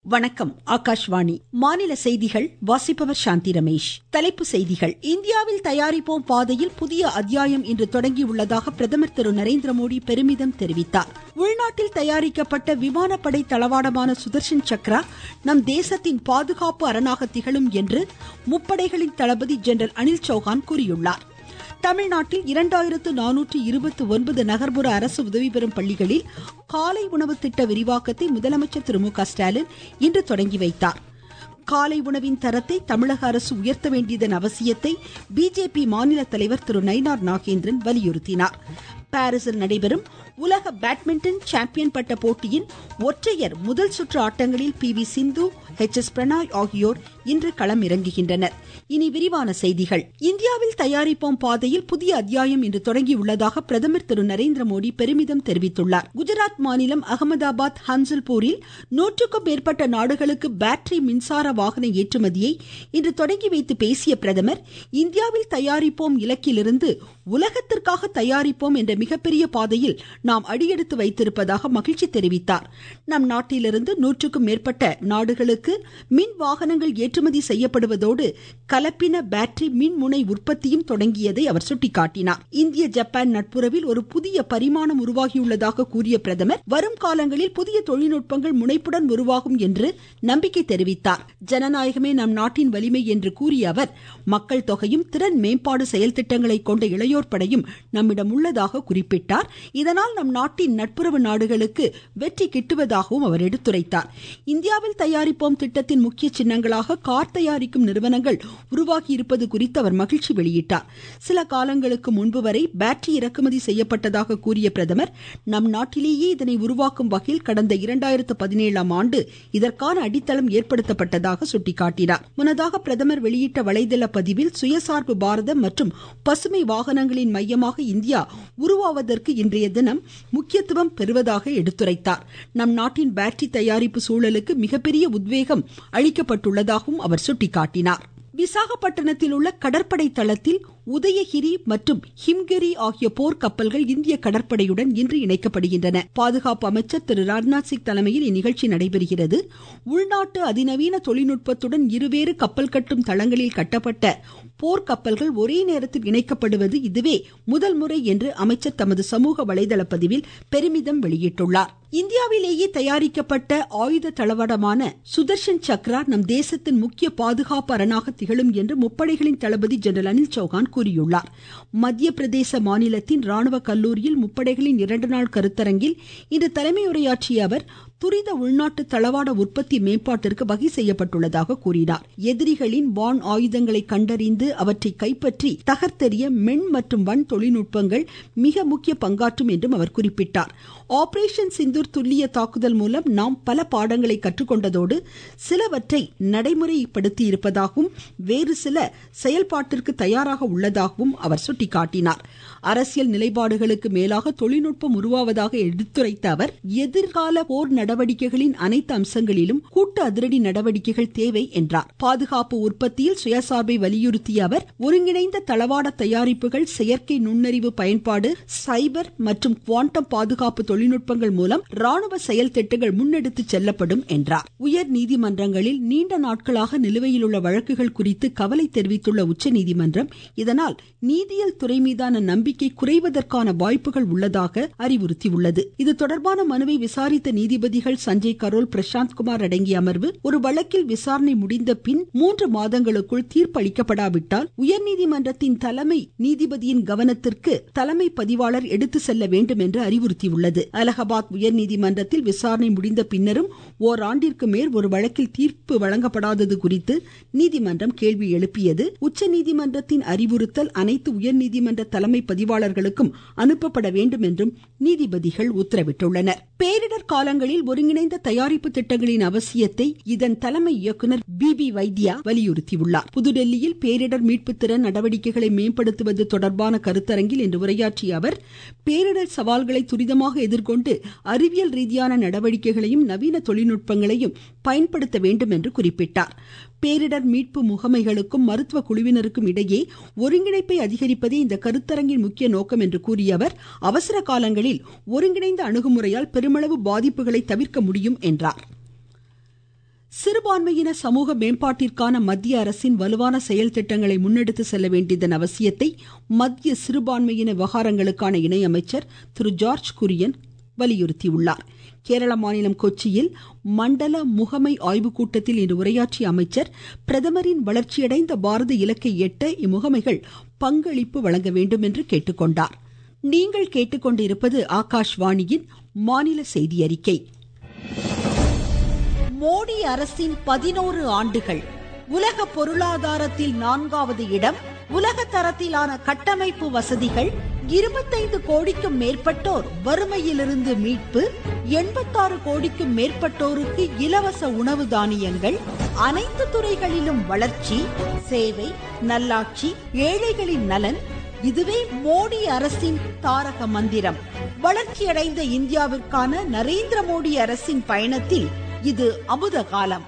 வணக்கம் ஆகாஷ்வாணி மாநில செய்திகள் வாசிப்பவர் சாந்தி ரமேஷ் தலைப்புச் செய்திகள் இந்தியாவில் தயாரிப்போம் பாதையில் புதிய அத்தியாயம் இன்று தொடங்கியுள்ளதாக பிரதமர் திரு நரேந்திர மோடி பெருமிதம் தெரிவித்தார் உள்நாட்டில் தயாரிக்கப்பட்ட விமானப்படை தளவாடமான சுதர்ஷன் சக்ரா நம் தேசத்தின் பாதுகாப்பு அரணாக திகழும் என்று முப்படைகளின் தளபதி ஜெனரல் அனில் சௌஹான் கூறியுள்ளார் தமிழ்நாட்டில் இரண்டாயிரத்து நானூற்று இருபத்தி ஒன்பது நகர்ப்புற அரசு உதவி பெறும் பள்ளிகளில் காலை உணவு திட்ட விரிவாக்கத்தை முதலமைச்சர் திரு மு க ஸ்டாலின் இன்று தொடங்கி வைத்தார் காலை உணவின் தரத்தை தமிழக அரசு உயர்த்த வேண்டியதன் அவசியத்தை பிஜேபி மாநில தலைவர் திரு நயினார் நாகேந்திரன் வலியுறுத்தினார் பாரிஸில் நடைபெறும் உலக பேட்மிண்டன் சாம்பியன் பட்ட போட்டியின் ஒற்றையர் முதல் சுற்று ஆட்டங்களில் P V Sindhu H S Prannoy ஆகியோர் இன்று களம் இறங்குகின்றனர் இனி விரிவான செய்திகள் இந்தியாவில் தயாரிப்போம் பாதையில் புதிய அத்தியாயம் இன்று தொடங்கியுள்ளதாக பிரதமர் திரு நரேந்திர மோடி பெருமிதம் தெரிவித்துள்ளார் குஜராத் மாநிலம் அகமதாபாத் ஹன்சல்பூரில் நூற்றுக்கும் மேற்பட்ட நாடுகளுக்கு பேட்டரி மின்சார வாகன ஏற்றுமதியை இன்று தொடங்கி வைத்து பேசிய பிரதமர் இந்தியாவில் தயாரிப்போம் இலக்கிலிருந்து உலகத்திற்காக தயாரிப்போம் என்ற மிகப்பெரிய பாதையில் நாம் அடியெடுத்து வைத்திருப்பதாக மகிழ்ச்சி தெரிவித்தார் நம் நாட்டிலிருந்து நூற்றுக்கும் மேற்பட்ட நாடுகளுக்கு மின் வாகனங்கள் ஏற்றுமதி செய்யப்படுவதோடு கலப்பின பேட்டரி மின் முனை உற்பத்தியும் தொடங்கியதை அவர் சுட்டிக்காட்டினார் இந்திய ஜப்பான் நட்புறவில் ஒரு புதிய பரிமாணம் உருவாகியுள்ளதாக கூறிய பிரதமர் வரும் காலங்களில் புதிய தொழில்நுட்பங்கள் முனைப்புடன் உருவாகும் என்று நம்பிக்கை தெரிவித்தார் ஜனநாயகமே நம் நாட்டின் வலிமை என்று கூறிய அவர் மக்கள் தொகையும் திறன் மேம்பாடு செயல் திட்டங்களை கொண்ட இளையோர் படையும் நம்மிடம் உள்ளதாக குறிப்பிட்டார் இதனால் நம் நாட்டின் நட்புறவு நாடுகளுக்கு வெற்றி கிட்டுவதாகவும் அவர் எடுத்துரைத்தார் இந்தியாவில் தயாரிப்போம் திட்டத்தின் முக்கிய சின்னங்களாக கார் தயாரிக்கும் நிறுவனங்கள் உருவாகி இருப்பது குறித்து அவர் மகிழ்ச்சி வெளியிட்டார் சில காலங்களுக்கு முன்பு வரை பேட்டரி இறக்குமதி செய்யப்பட்டதாக கூறிய பிரதமர் நம் நாட்டிலேயே இதனை உருவாக்கும் வகையில் கடந்த இரண்டாயிரத்து பதினேழாம் ஆண்டு இதற்கான அடித்தளம் ஏற்படுத்தப்பட்டதாக சுட்டிக்காட்டினார் முன்னதாக பிரதமர் வெளியிட்ட வலைதள பதிவில் சுயசார்பு பாரதம் மற்றும் பசுமை வாகனங்களின் மையமாக இந்தியா உருவாவதற்கு இன்றைய தினம் முக்கியத்துவம் பெறுவதாக எடுத்துரைத்தார் நம் நாட்டின் பேட்டரி தயாரிப்பு சூழலுக்கு மிகப்பெரிய உத்வேகம் அளிக்கப்பட்டுள்ளதாகவும் அவர் சுட்டிக்காட்டினார் விசாகப்பட்டினத்தில் உள்ள கடற்படை தளத்தில் உதயகிரி மற்றும் ஹிம்கிரி ஆகிய போர்க்கப்பல்கள் இந்திய கடற்படையுடன் இன்று இணைக்கப்படுகின்றன பாதுகாப்பு அமைச்சர் திரு ராஜ்நாத் சிங் தலைமையில் இந்நிகழ்ச்சி நடைபெறுகிறது உள்நாட்டு அதிநவீன தொழில்நுட்பத்துடன் இருவேறு கப்பல் கட்டும் தளங்களில் கட்டப்பட்ட போர்க்கப்பல்கள் ஒரே நேரத்தில் இணைக்கப்படுவது இதுவே முதல் முறை என்று அமைச்சர் தமது சமூக வலைதள பதிவில் பெருமிதம் வெளியிட்டுள்ளார் இந்தியாவிலேயே தயாரிக்கப்பட்ட ஆயுத தளவாடமான சுதர்ஷன் சக்ரா நம் தேசத்தின் முக்கிய பாதுகாப்பு அரணாக திகழும் என்று முப்படைகளின் தளபதி ஜெனரல் அனில் சௌஹான் கூறியுள்ளார் மத்திய பிரதேச மாநிலத்தின் ராணுவ கல்லூரியில் முப்படைகளின் இரண்டு நாள் கருத்தரங்கில் இன்று தலைமையுரையாற்றிய அவர் துரித உள்நாட்டு தளவாட உற்பத்தி மேம்பாட்டிற்கு வகை செய்யப்பட்டுள்ளதாக கூறினார் எதிரிகளின் வான் ஆயுதங்களை கண்டறிந்து அவற்றை கைப்பற்றி தகர்த்தெறிய மென் மற்றும் வன் தொழில்நுட்பங்கள் மிக முக்கிய பங்காற்றும் என்றும் அவர் குறிப்பிட்டார் ஆபரேஷன் சிந்தூர் துல்லிய தாக்குதல் மூலம் நாம் பல பாடங்களை கற்றுக்கொண்டதோடு சிலவற்றை நடைமுறைப்படுத்தி இருப்பதாகவும் வேறு சில செயல்பாட்டிற்கு தயாராக உள்ளதாகவும் அவர் சுட்டிக்காட்டினார் அரசியல் நிலைப்பாடுகளுக்கு மேலாக தொழில்நுட்பம் உருவாவதாக எடுத்துரைத்த அவர் எதிர்கால போர் நடவடிக்கைகளின் அனைத்து அம்சங்களிலும் கூட்டு அதிரடி நடவடிக்கைகள் தேவை என்றார் பாதுகாப்பு உற்பத்தியில் சுயசார்பை வலியுறுத்திய அவர் ஒருங்கிணைந்த தளவாட தயாரிப்புகள் செயற்கை நுண்ணறிவு பயன்பாடு சைபர் மற்றும் குவாண்டம் பாதுகாப்பு தொழில்நுட்பங்கள் மூலம் ராணுவ செயல் திட்டங்கள் முன்னெடுத்து செல்லப்படும் என்றார் உயர் நீதிமன்றங்களில் நீண்ட நாட்களாக நிலுவையில் உள்ள வழக்குகள் குறித்து கவலை தெரிவித்துள்ள உச்சநீதிமன்றம் இதனால் நீதியியல் துறை மீதான நம்பிக்கை குறைவதற்கான வாய்ப்புகள் உள்ளதாக அறிவுறுத்தியுள்ளது இது தொடர்பான மனுவை விசாரித்த நீதிபதிகள் சஞ்சய் கரோல் பிரசாந்த் குமார் அடங்கிய அமர்வு ஒரு வழக்கில் விசாரணை முடிந்த பின் மூன்று மாதங்களுக்குள் தீர்ப்பு அளிக்கப்படாவிட்டால் உயர்நீதிமன்றத்தின் தலைமை நீதிபதியின் கவனத்திற்கு தலைமை பதிவாளர் எடுத்து செல்ல வேண்டும் என்று அறிவுறுத்தியுள்ளது அலகாபாத் உயர்நீதிமன்றத்தில் விசாரணை முடிந்த பின்னரும் ஓராண்டிற்கு மேல் ஒரு வழக்கில் தீர்ப்பு வழங்கப்படாதது குறித்து நீதிமன்றம் கேள்வி எழுப்பியது உச்சநீதிமன்றத்தின் அறிவுறுத்தல் அனைத்து உயர்நீதிமன்ற தலைமை பதிவாளர்களுக்கும் அனுப்பப்பட வேண்டும் என்றும் நீதிபதிகள் உத்தரவிட்டுள்ளனர் பேரிடர் காலங்களில் ஒருங்கிணைந்த தயாரிப்பு திட்டங்களின் அவசியத்தை இதன் தலைமை இயக்குனர் பி பி வைத்தியா வலியுறுத்தியுள்ளார் புதுடெல்லியில் பேரிடர் மீட்பு திறன் நடவடிக்கைகளை மேம்படுத்துவது தொடர்பான கருத்தரங்கில் இன்று உரையாற்றிய அவர் பேரிடர் சவால்களை துரிதமாக எதிர்கொண்டு அறிவியல் ரீதியான நடவடிக்கைகளையும் நவீன தொழில்நுட்பங்களையும் பயன்படுத்த வேண்டும் என்று குறிப்பிட்டார் பேரிடர் மீட்பு முகமைகளுக்கும் மருத்துவ குழுவினருக்கும் இடையே ஒருங்கிணைப்பை அதிகரிப்பதே இந்த கருத்தரங்கின் முக்கிய நோக்கம் என்று கூறிய அவர் அவசர காலங்களில் ஒருங்கிணைந்த அணுகுமுறையால் பெருமளவு பாதிப்புகளை தவிர்க்க முடியும் என்றார் சிறுபான்மையின சமூக மேம்பாட்டிற்கான மத்திய அரசின் வலுவான செயல் திட்டங்களை முன்னெடுத்து செல்ல வேண்டியதன் அவசியத்தை மத்திய சிறுபான்மையின விவகாரங்களுக்கான இணையமைச்சர் திரு ஜார்ஜ் குரியன் வலியுறுத்தியுள்ளார் கேரள மாநிலம் கொச்சியில் மண்டல முகமை ஆய்வுக் கூட்டத்தில் இன்று உரையாற்றிய அமைச்சர் பிரதமரின் வளர்ச்சியடைந்த பாரத இலக்கை எட்ட இம்முகமைகள் பங்களிப்பு வழங்க வேண்டும் என்று கேட்டுக்கொண்டார் நீங்கள் கேட்டுக்கொண்டிருப்பது ஆகாஷ்வாணியின் மாநில செய்தி அறிக்கை மோடி அரசின் பதினோரு ஆண்டுகள் உலக பொருளாதாரத்தில் நான்காவது இடம் உலக தரத்திலான கட்டமைப்பு வசதிகள் இருபத்தைந்து கோடிக்கும் மேற்பட்டோர் வறுமையிலிருந்து மீட்பு எண்பத்தாறு கோடிக்கும் மேற்பட்டோருக்கு இலவச உணவு தானியங்கள் அனைத்து துறைகளிலும் வளர்ச்சி சேவை நல்லாட்சி ஏழைகளின் நலன் இதுவே மோடி அரசின் தாரக மந்திரம் வளர்ச்சியடைந்த இந்தியாவிற்கான நரேந்திர மோடி அரசின் பயணத்தில் இது அமுத காலம்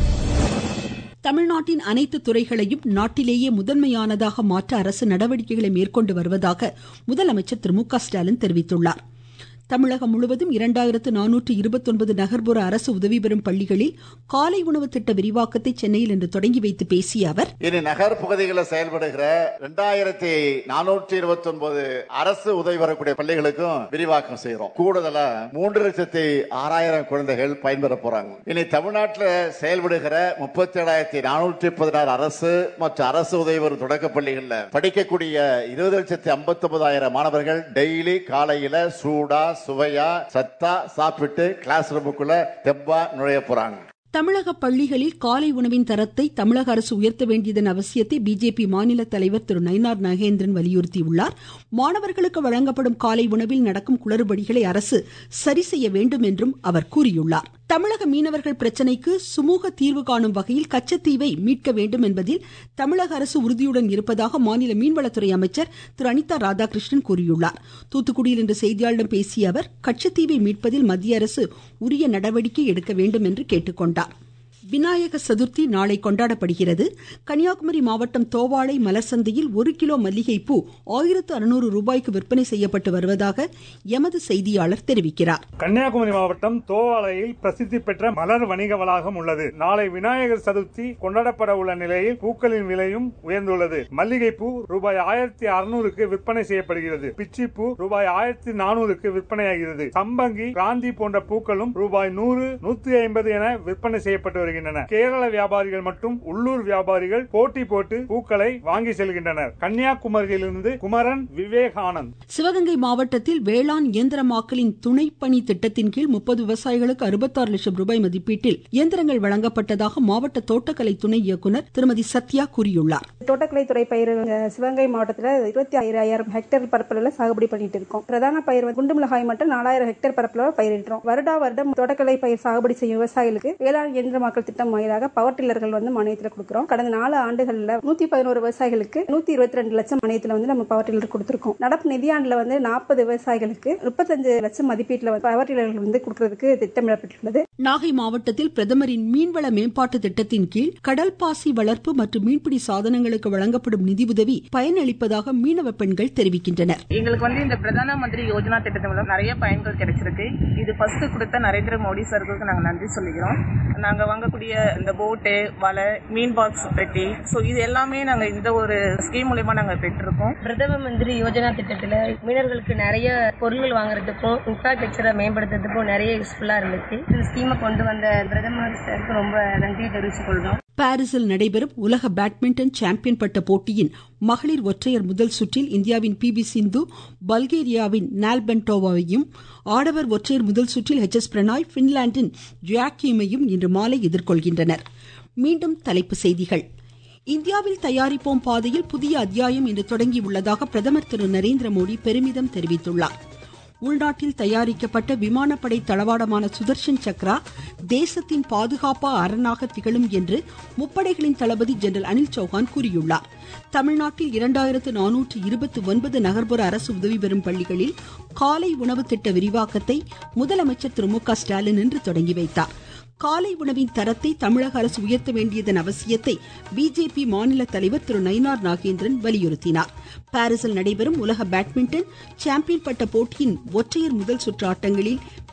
தமிழ்நாட்டின் அனைத்து துறைகளையும் நாட்டிலேயே முதன்மையானதாக மாற்ற அரசு நடவடிக்கைகளை மேற்கொண்டு வருவதாக முதலமைச்சர் திரு மு க ஸ்டாலின் தெரிவித்துள்ளார் தமிழகம் முழுவதும் இரண்டாயிரத்து நானூற்று இருபத்தொன்பது நகர்ப்புற அரசு உதவி பெறும் பள்ளிகளில் காலை உணவு திட்ட விரிவாக்கத்தை சென்னையில் இன்று தொடங்கி வைத்து பேசிய அவர் இனி நகர் பகுதிகளில் செயல்படுகிற இரண்டாயிரத்தி நானூற்றி இருபத்தி ஒன்பது அரசு உதவி பெறக்கூடிய பள்ளிகளுக்கும் விரிவாக்கம் செய்யறோம் கூடுதலா மூன்று லட்சத்தி ஆறாயிரம் குழந்தைகள் பயன்பெற போறாங்க இனி தமிழ்நாட்டில் செயல்படுகிற முப்பத்தி ஏழாயிரத்தி நானூற்றி பதினாறு அரசு மற்றும் அரசு உதவி பெறும் தொடக்க பள்ளிகளில் படிக்கக்கூடிய இருபது லட்சத்தி ஐம்பத்தி ஒன்பதாயிரம் மாணவர்கள் டெய்லி காலையில சூடா சுவையா சத்தா சாப்பிட்டு கிளாஸ் ரூமுக்குள்ள தெம்பா நுழைய போறாங்க தமிழக பள்ளிகளில் காலை உணவின் தரத்தை தமிழக அரசு உயர்த்த வேண்டியதன் அவசியத்தை பிஜேபி மாநில தலைவர் திரு நயினார் நாகேந்திரன் வலியுறுத்தியுள்ளார் மாணவர்களுக்கு வழங்கப்படும் காலை உணவில் நடக்கும் குளறுபடிகளை அரசு சரி செய்ய வேண்டும் என்றும் அவர் கூறியுள்ளார் தமிழக மீனவர்கள் பிரச்சினைக்கு சுமூக தீர்வு காணும் வகையில் கச்சத்தீவை மீட்க வேண்டும் என்பதில் தமிழக அரசு உறுதியுடன் இருப்பதாக மாநில மீன்வளத்துறை அமைச்சர் திரு அனிதா ராதாகிருஷ்ணன் கூறியுள்ளார் தூத்துக்குடியில் இன்று செய்தியாளர்களிடம் பேசிய அவர் கச்சத்தீவை மீட்பதில் மத்திய அரசு உரிய நடவடிக்கை எடுக்க வேண்டும் என்று கேட்டுக்கொண்டார் விநாயக சதுர்த்தி நாளை கொண்டாடப்படுகிறது கன்னியாகுமரி மாவட்டம் தோவாளை மலர் சந்தையில் ஒரு கிலோ மல்லிகை பூ ஆயிரத்து அறுநூறு ரூபாய்க்கு விற்பனை செய்யப்பட்டு வருவதாக எமது செய்தியாளர் தெரிவிக்கிறார் கன்னியாகுமரி மாவட்டம் தோவாளையில் பிரசித்தி பெற்ற மலர் வணிக வளாகம் உள்ளது நாளை விநாயகர் சதுர்த்தி கொண்டாடப்பட உள்ள நிலையில் பூக்களின் விலையும் உயர்ந்துள்ளது மல்லிகை பூ ரூபாய் ஆயிரத்தி அறுநூறுக்கு விற்பனை செய்யப்படுகிறது பிச்சி பூ ரூபாய் ஆயிரத்தி நானூறுக்கு விற்பனையாகிறது சம்பங்கி கிராந்தி போன்ற பூக்களும் ரூபாய் நூறு நூத்தி ஐம்பது என விற்பனை செய்யப்பட்டு வருகின்றன கேரள வியாபாரிகள் மற்றும் உள்ளூர் வியாபாரிகள் போட்டி போட்டு பூக்களை வாங்கி செல்கின்றனர் கன்னியாகுமரியிலிருந்து குமரன் விவேகானந்த் சிவகங்கை மாவட்டத்தில் வேளாண் இயந்திரமாக்கலின் துணைப்பணி திட்டத்தின் கீழ் முப்பது விவசாயிகளுக்கு அறுபத்தாறு லட்சம் ரூபாய் மதிப்பீட்டில் இயந்திரங்கள் வழங்கப்பட்டதாக மாவட்ட தோட்டக்கலை துணை இயக்குநர் திருமதி சத்யா கூறியுள்ளார் தோட்டக்கலைத்துறை பயிர் சிவகங்கை மாவட்டத்தில் இருபத்தி ஐயாயிரம் ஹெக்டேர் பரப்பளவில் சாகுபடி பண்ணிட்டு இருக்கோம் பிரதான பயிர் குண்டு மிளகாய் மட்டும் நாலாயிரம் ஹெக்டேர் பரப்பளவு பயிரிடுறோம் வருடா வருடம் தோட்டக்கலை பயிர் சாகுபடி செய்யும் விவசாயிகளுக்கு வேளாண் இயந்திரமாக்கல் திட்டம் வாயிலாக பவர் டில்லர்கள் வந்து மானியத்தில் கொடுக்குறோம் கடந்த நாலு ஆண்டுகளில் நூத்தி பதினோரு விவசாயிகளுக்கு நூத்தி இருபத்தி ரெண்டு லட்சம் மானியத்தில் வந்து நம்ம பவர் டில்லர் கொடுத்திருக்கோம் நடப்பு நிதியாண்டுல வந்து நாற்பது விவசாயிகளுக்கு முப்பத்தஞ்சு லட்சம் மதிப்பீட்டில் பவர் டில்லர்கள் வந்து கொடுக்கறதுக்கு திட்டமிடப்பட்டுள்ளது நாகை மாவட்டத்தில் பிரதமரின் மீன்வள மேம்பாட்டு திட்டத்தின் கீழ் கடல் பாசி வளர்ப்பு மற்றும் மீன்பிடி சாதனங்களுக்கு வழங்கப்படும் நிதியுதவி பயனளிப்பதாக மீனவ பெண்கள் தெரிவிக்கின்றனர் எங்களுக்கு வந்து இந்த பிரதான மந்திரி யோஜனா திட்டத்தின் மூலம் நிறைய பயன்கள் கிடைச்சிருக்கு இது ஃபர்ஸ்ட் கொடுத்த நரேந்திர மோடி சருக்கு நாங்க நன்றி சொல்லிக்கிறோம் நாங்க வாங்கக்கூடிய இந்த போட்டு வலை மீன் பாக்ஸ் பெட்டி ஸோ இது எல்லாமே நாங்க இந்த ஒரு ஸ்கீம் மூலயமா நாங்க பெற்றிருக்கோம் பிரதம மந்திரி யோஜனா திட்டத்துல மீனவர்களுக்கு நிறைய பொருட்கள் வாங்குறதுக்கும் இன்ஃப்ராஸ்ட்ரக்சரை மேம்படுத்துறதுக்கும் நிறைய யூஸ்ஃபுல்லா இருந்துச்சு இந்த ஸ்கீமை கொண்டு வந்த பிரதமர் சாருக்கு ரொம்ப நன்றி தெரிவித்துக் கொள்றோம் பாரிஸில் நடைபெறும் உலக பேட்மிண்டன் சாம்பியன் பட்ட போட்டியின் மகளிர் ஒற்றையர் முதல் சுற்றில் இந்தியாவின் பி வி சிந்து பல்கேரியாவின் நால்பென்டோவாவையும் ஆடவர் ஒற்றையர் முதல் சுற்றில் ஹெச் எஸ் பிரணாய் பின்லாந்தின் ஜாக்கியுமையும் இன்று மாலை எதிர்கொள்கின்றனர் மீண்டும் தலைப்புச் செய்திகள் இந்தியாவில் தயாரிப்போம் பாதையில் புதிய அத்தியாயம் இன்று தொடங்கியுள்ளதாக பிரதமர் திரு நரேந்திர மோடி பெருமிதம் தெரிவித்துள்ளார் உள்நாட்டில் தயாரிக்கப்பட்ட விமானப்படை தளவாடமான சுதர்ஷன் சக்ரா தேசத்தின் பாதுகாப்பா அரணாக திகழும் என்று முப்படைகளின் தளபதி ஜெனரல் அனில் சௌஹான் கூறியுள்ளார் தமிழ்நாட்டில் இரண்டாயிரத்து நானூற்று இருபத்தி ஒன்பது நகர்ப்புற அரசு உதவி பெறும் பள்ளிகளில் காலை உணவு திட்ட விரிவாக்கத்தை முதலமைச்சர் திரு மு க ஸ்டாலின் இன்று தொடங்கி வைத்தார் காலை உணவின் தரத்தை தமிழக அரசு உயர்த்த வேண்டியதன் அவசியத்தை பிஜேபி மாநில தலைவர் திரு நயினார் நாகேந்திரன் வலியுறுத்தினார் பாரிஸில் நடைபெறும் உலக பேட்மிண்டன் சாம்பியன் பட்ட போட்டியின் ஒற்றையர் முதல் சுற்று ஆட்டங்களில் P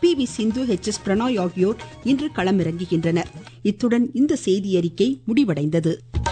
P V Sindhu H S Prannoy ஆகியோர் இன்று களமிறங்குகின்றனர் இத்துடன் இந்த செய்தியறிக்கை முடிவடைந்தது